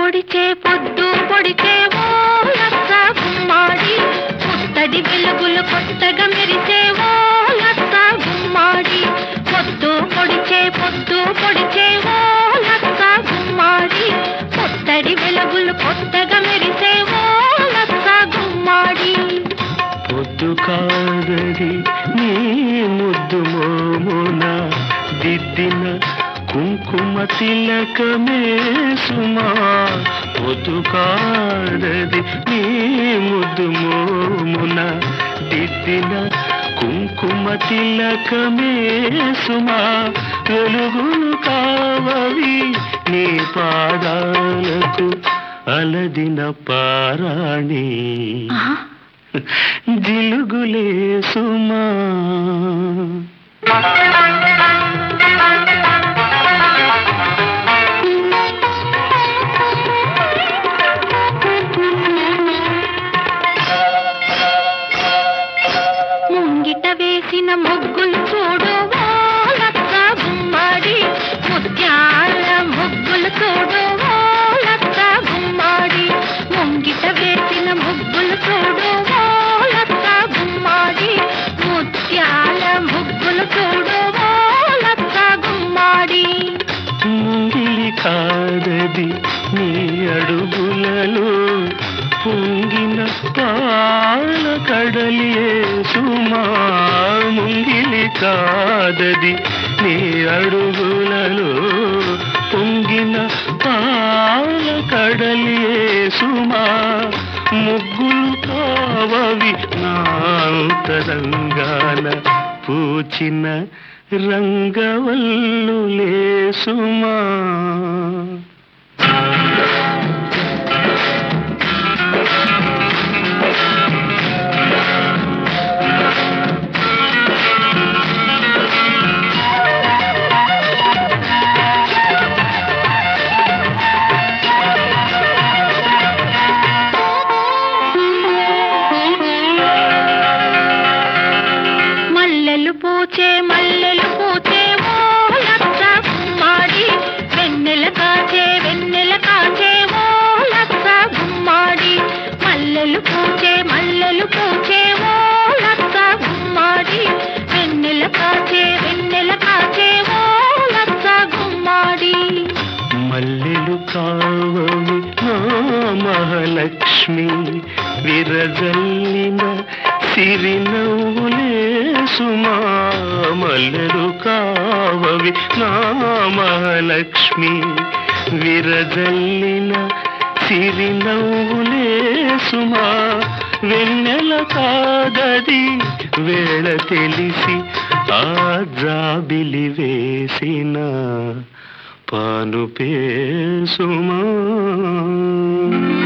పొడిచే పొద్దు పొడిచే ఓ లచ్చ గుమ్మాడి పుత్తడి వెలుగులు కొత్తగా మెరిసే ఓ లచ్చ గుమ్మాడి పొద్దు పొడిచే పొద్దు పొడిచే ఓ లచ్చ గుమ్మాడి పుత్తడి వెలుగులు కొత్తగా మెరిసే ఓ లచ్చ గుమ్మాడి పొద్దు కాదది నీ ముద్దు మోమున దిద్దిన కుంకుమ తిలకమే సుమా పొద్దు కాదది నీ ముద్దు మోమున దిద్దిన కుంకుమ తిలకమే సుమా వెలుగులు కావవి నీ పాదాలకు అలదిన పారాణి ఆహా. జిలుగులే సుమా ముంగిట వేసిన ముగ్గులు చూడు ఓ లచ్చ గుమ్మాడి ముత్యాల ముగ్గులు చూడు ఓ లచ్చ గుమ్మాడి ముంగిట వేసిన ముగ్గులు చూడు ఓ లచ్చ గుమ్మాడి ముత్యాల ముగ్గులు చూడు ఓ లచ్చ గుమ్మాడి ముంగిలి కాదది నీ అడుగులలో పొంగిన పాల కడలియే సుమా ముంగిలి కాదది నీ అడుగులలో పొంగిన పాల కడలియే సుమా ముగ్గులు కావవి నాంతరంగాన పూచిన రంగవల్లులే సుమా మల్లెలు పూచే మల్లెలు పూచే ఓ లచ్చ గుమ్మాడి వెన్నెల కాచే వెన్నెల కాచే ఓ లచ్చ గుమ్మాడి మల్లెలు పూచే మల్లెలు పూచే ఓ లచ్చ గుమ్మాడి వెన్నెల కాచే వెన్నెల కాచే ఓ లచ్చ గుమ్మాడి మల్లెలు కావవి నా మహాలక్ష్మి విరజల్లిన సిరినవ్వులే సుమా మల్లెలు కావవి నా మహాలక్ష్మి విరజల్లిన సిరినవ్వులే సుమా వెన్నెల కాదది వేళ తెలిసి ఆ జాబిలి వేసిన పాను పేసుమా